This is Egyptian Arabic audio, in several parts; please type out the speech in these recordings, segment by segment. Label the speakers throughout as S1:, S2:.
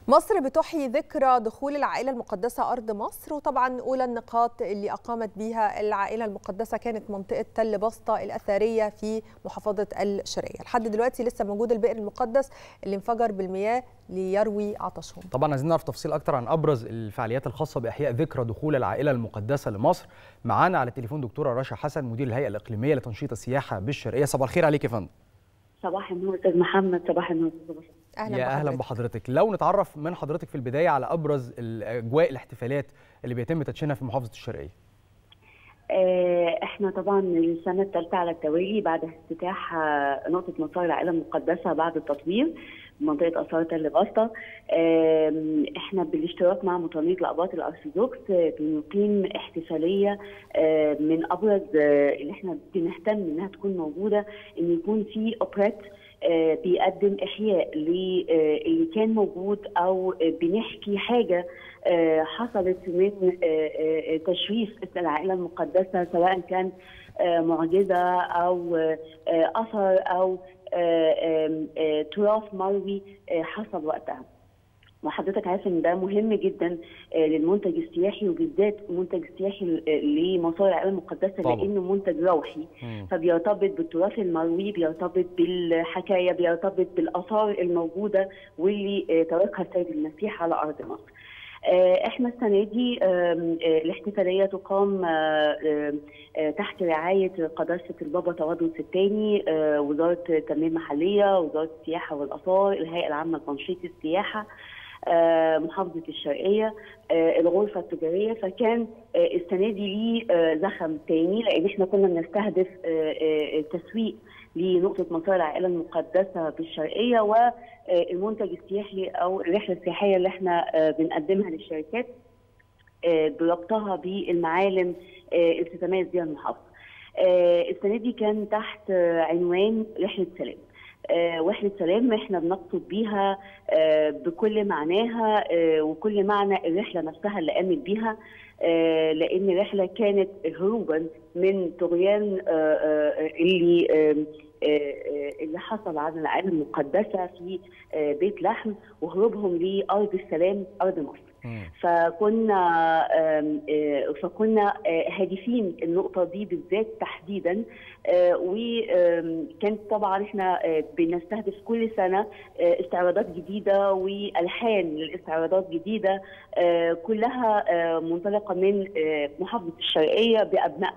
S1: مصر بتحيي ذكرى دخول العائلة المقدسة أرض مصر وطبعا أولى النقاط اللي أقامت بها العائلة المقدسة كانت منطقة تل بسطة الأثرية في محافظة الشرقية لحد دلوقتي لسه موجود البئر المقدس اللي انفجر بالمياه ليروي عطشهم
S2: طبعا عايزين نعرف تفصيل أكتر عن أبرز الفعاليات الخاصة بإحياء ذكرى دخول العائلة المقدسة لمصر معانا على التليفون دكتورة رشا حسن مدير الهيئة الإقليمية لتنشيط السياحة بالشرقية صباح الخير عليك يا فندم
S3: صباح النور استاذ محمد صباح النور
S1: أهلا
S2: يا اهلا بحضرتك لو نتعرف من حضرتك في البدايه على ابرز الاجواء الاحتفالات اللي بيتم تدشينها في محافظه الشرقيه
S3: احنا طبعا السنه الثالثه على التوالي بعد افتتاح نقطه مسار العائله المقدسه بعد التطوير منطقه اثار تل بسطه احنا بالاشتراك مع مطرنيه الاباط الارثوذكس بنقيم احتفاليه من ابرز اللي احنا بنهتم انها تكون موجوده ان يكون في اوبريت بيقدم احياء للي كان موجود او بنحكي حاجه حصلت من تشريف العائله المقدسه سواء كان معجزه او اثر او تراث مروي حصل وقتها وحضرتك عارف ان ده مهم جدا للمنتج السياحي وبالذات المنتج السياحي لمسار العائله المقدسه
S2: طبعا.
S3: لانه منتج روحي فبيرتبط بالتراث المروي بيرتبط بالحكايه بيرتبط بالاثار الموجوده واللي تركها السيد المسيح على ارض مصر. احنا السنه دي الاحتفاليه تقام تحت رعايه قداسه البابا تواضع الثاني وزاره التنميه المحليه وزاره السياحه والاثار الهيئه العامه لتنشيط السياحه محافظه الشرقيه الغرفه التجاريه فكان السنه دي ليه زخم تاني لان احنا كنا بنستهدف التسويق لنقطه مسار العائله المقدسه بالشرقيه والمنتج السياحي او الرحله السياحيه اللي احنا بنقدمها للشركات بربطها بالمعالم اللي تتميز بها المحافظه. السنه دي كان تحت عنوان رحله سلام. آه وحدة سلام احنا بنقصد بيها آه بكل معناها آه وكل معنى الرحلة نفسها اللي قامت بيها لأن الرحلة كانت هروبا من طغيان اللي اللي حصل على العائلة المقدسة في بيت لحم وهروبهم لأرض السلام أرض مصر. فكنا فكنا هادفين النقطه دي بالذات تحديدا وكانت طبعا احنا بنستهدف كل سنه استعراضات جديده والحان للاستعراضات جديده كلها منطلقه من محافظه الشرقيه بابنائها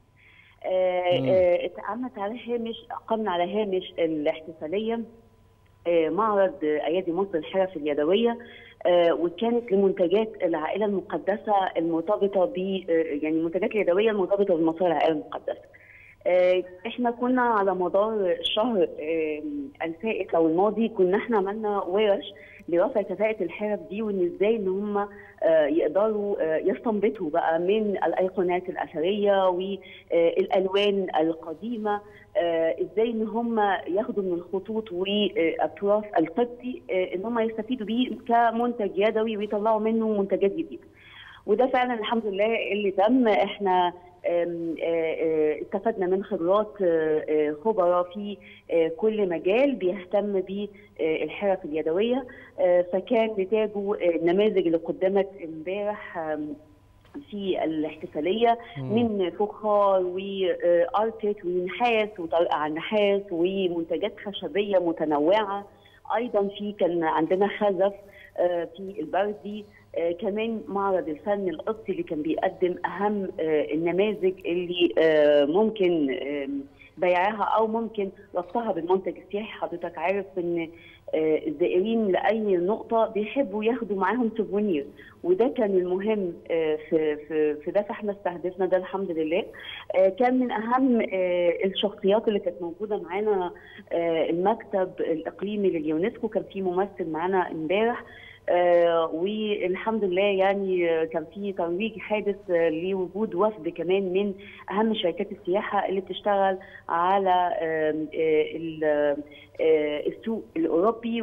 S3: اتعملت على هامش قمنا على هامش الاحتفاليه معرض ايادي مصر الحرف اليدويه وكانت لمنتجات العائله المقدسه المرتبطه ب يعني المنتجات اليدويه المرتبطه بمسار العائله المقدسه. احنا كنا على مدار الشهر الفائت او الماضي كنا احنا عملنا ورش لرفع كفاءه الحرف دي وان ازاي ان هم يقدروا يستنبطوا بقى من الايقونات اثريه والالوان القديمه ازاي ان هم ياخدوا من الخطوط والتراث القبطي ان هم يستفيدوا بيه كمنتج يدوي ويطلعوا منه منتجات جديده. وده فعلا الحمد لله اللي تم احنا استفدنا من خبرات خبراء في كل مجال بيهتم بالحرف اليدويه فكان نتاجه النماذج اللي قدمت امبارح في الاحتفاليه من فخار وارتك ونحاس وطريقه على النحاس ومنتجات خشبيه متنوعه ايضا في كان عندنا خزف في البردي آه كمان معرض الفن القبطي اللي كان بيقدم اهم آه النماذج اللي آه ممكن بيعها او ممكن ربطها بالمنتج السياحي حضرتك عارف ان الزائرين لاي نقطه بيحبوا ياخدوا معاهم سوفونير وده كان المهم في في في ده فاحنا استهدفنا ده الحمد لله كان من اهم الشخصيات اللي كانت موجوده معانا المكتب الاقليمي لليونسكو كان في ممثل معانا امبارح آه والحمد لله يعني كان في ترويج حادث آه لوجود وفد كمان من اهم شركات السياحه اللي بتشتغل على آه السوق الاوروبي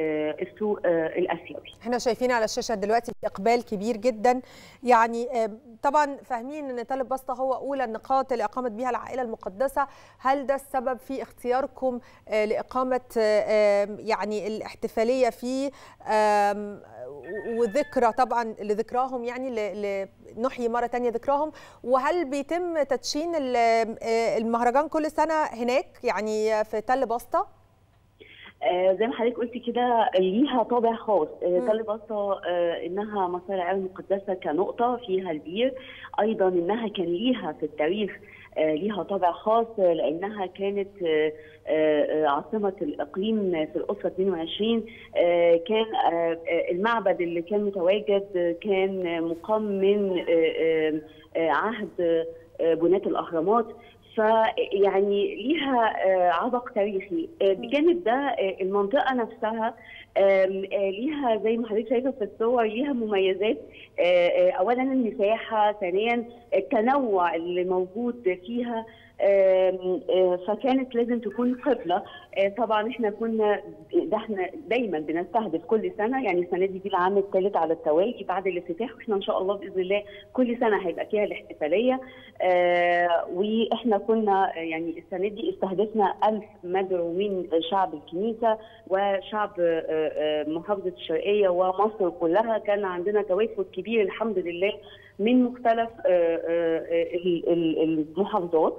S3: والسوق الاسيوي.
S1: احنا شايفين على الشاشه دلوقتي اقبال كبير جدا يعني طبعا فاهمين ان تل بسطة هو اولى النقاط اللي اقامت بها العائله المقدسه هل ده السبب في اختياركم لاقامه يعني الاحتفاليه فيه وذكرى طبعا لذكراهم يعني نحيي مره ثانيه ذكراهم وهل بيتم تدشين المهرجان كل سنه هناك يعني في تل بسطه
S3: آه زي ما حضرتك قلتي كده ليها طابع خاص آه تل بسطة آه انها مصاري العالم المقدسه كنقطه فيها البير ايضا انها كان ليها في التاريخ ليها طابع خاص لانها كانت عاصمه الاقليم في الاسره 22 كان المعبد اللي كان متواجد كان مقام من عهد بناة الاهرامات فيعني ليها عبق تاريخي بجانب ده المنطقه نفسها ليها زي ما حضرتك شايفه في الصور ليها مميزات اولا المساحه ثانيا التنوع اللي موجود فيها فكانت لازم تكون قبله طبعا احنا كنا ده احنا دايما بنستهدف كل سنه يعني السنه دي دي العام الثالث على التوالي بعد الافتتاح واحنا ان شاء الله باذن الله كل سنه هيبقى فيها الاحتفاليه واحنا كنا يعني السنه دي استهدفنا 1000 مدعو من شعب الكنيسه وشعب محافظه الشرقيه ومصر كلها كان عندنا توافد كبير الحمد لله من مختلف المحافظات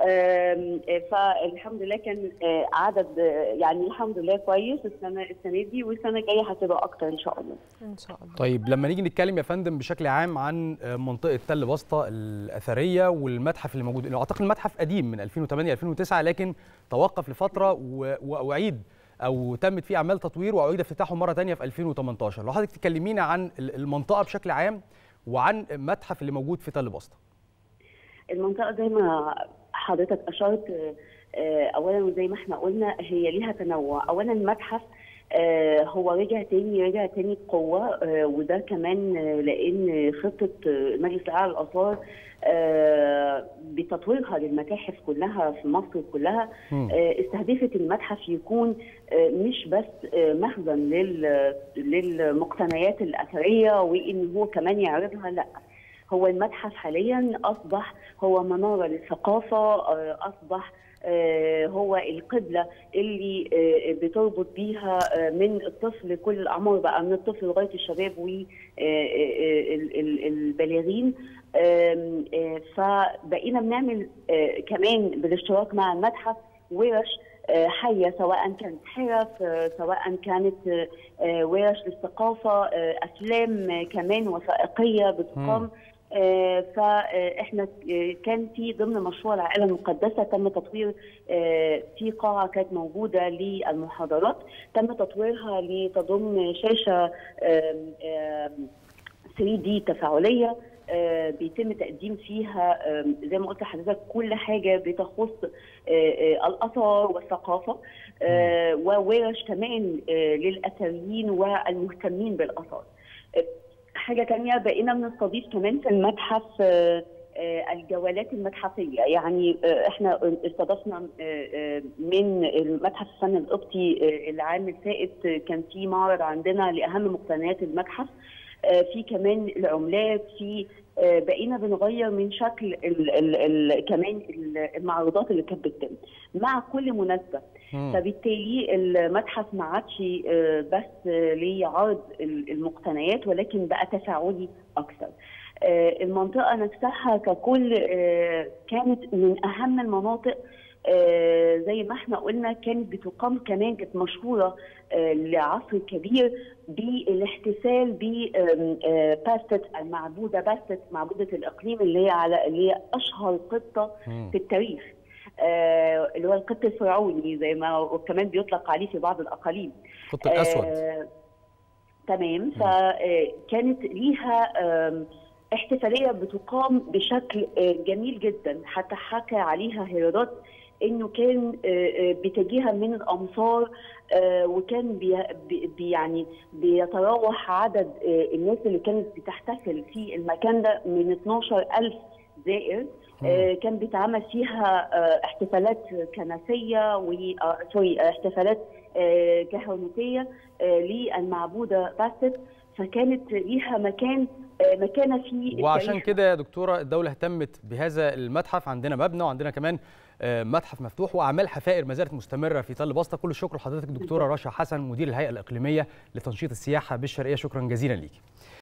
S3: فالحمد لله كان عدد يعني الحمد لله كويس السنه السنه دي والسنه الجايه هتبقى اكتر ان شاء الله.
S1: ان شاء الله.
S2: طيب لما نيجي نتكلم يا فندم بشكل عام عن منطقه تل بسطه الاثريه والمتحف اللي موجود اعتقد المتحف قديم من 2008 2009 لكن توقف لفتره واعيد او تمت فيه اعمال تطوير واعيد افتتاحه مره ثانيه في 2018 لو حضرتك تكلمينا عن المنطقه بشكل عام وعن المتحف اللي موجود في تل بسطه.
S3: المنطقه زي ما حضرتك اشرت اولا وزي ما احنا قلنا هي ليها تنوع اولا المتحف هو رجع تاني رجع تاني بقوه وده كمان لان خطه مجلس الاعلى للاثار بتطويرها للمتاحف كلها في مصر كلها استهدفت المتحف يكون مش بس مخزن للمقتنيات الاثريه وان هو كمان يعرضها لا هو المتحف حاليا اصبح هو مناره للثقافه اصبح هو القبله اللي بتربط بيها من الطفل كل الاعمار بقى من الطفل لغايه الشباب والبالغين فبقينا بنعمل كمان بالاشتراك مع المتحف ورش حيه سواء كانت حرف سواء كانت ورش للثقافه افلام كمان وثائقيه بتقام فاحنا كان في ضمن مشروع العائله المقدسه تم تطوير في قاعه كانت موجوده للمحاضرات تم تطويرها لتضم شاشه 3 دي تفاعليه بيتم تقديم فيها زي ما قلت لحضرتك كل حاجه بتخص الاثار والثقافه وورش كمان للاثريين والمهتمين بالاثار. حاجه ثانيه بقينا بنستضيف كمان في المتحف الجولات المتحفيه يعني احنا استضفنا من المتحف الفن القبطي العام الفائت كان في معرض عندنا لاهم مقتنيات المتحف في كمان العملات في بقينا بنغير من شكل ال ال ال كمان المعروضات اللي كانت بتتم مع كل مناسبه فبالتالي المتحف ما عادش بس لعرض المقتنيات ولكن بقى تفاعلي اكثر المنطقه نفسها ككل كانت من اهم المناطق آه زي ما احنا قلنا كانت بتقام كمان كانت مشهوره آه لعصر كبير بالاحتفال بباستت المعبوده باستت معبوده الاقليم اللي هي على اللي هي اشهر قطه في التاريخ آه اللي هو القط الفرعوني زي ما وكمان بيطلق عليه في بعض الاقاليم
S2: القط الاسود
S3: تمام فكانت ليها احتفاليه بتقام بشكل جميل جدا حتى حكى عليها هيرودوت انه كان بتجيها من الامصار وكان بي يعني بيتراوح عدد الناس اللي كانت بتحتفل في المكان ده من 12000 زائر كان بيتعمل فيها احتفالات كنسيه و سوري احتفالات كهنوتيه للمعبوده باست فكانت ليها مكان مكانه في
S2: وعشان كده يا دكتوره الدوله اهتمت بهذا المتحف عندنا مبنى وعندنا كمان متحف مفتوح واعمال حفائر ما زالت مستمره في تل بسطه كل الشكر لحضرتك دكتوره رشا حسن مدير الهيئه الاقليميه لتنشيط السياحه بالشرقيه شكرا جزيلا ليكي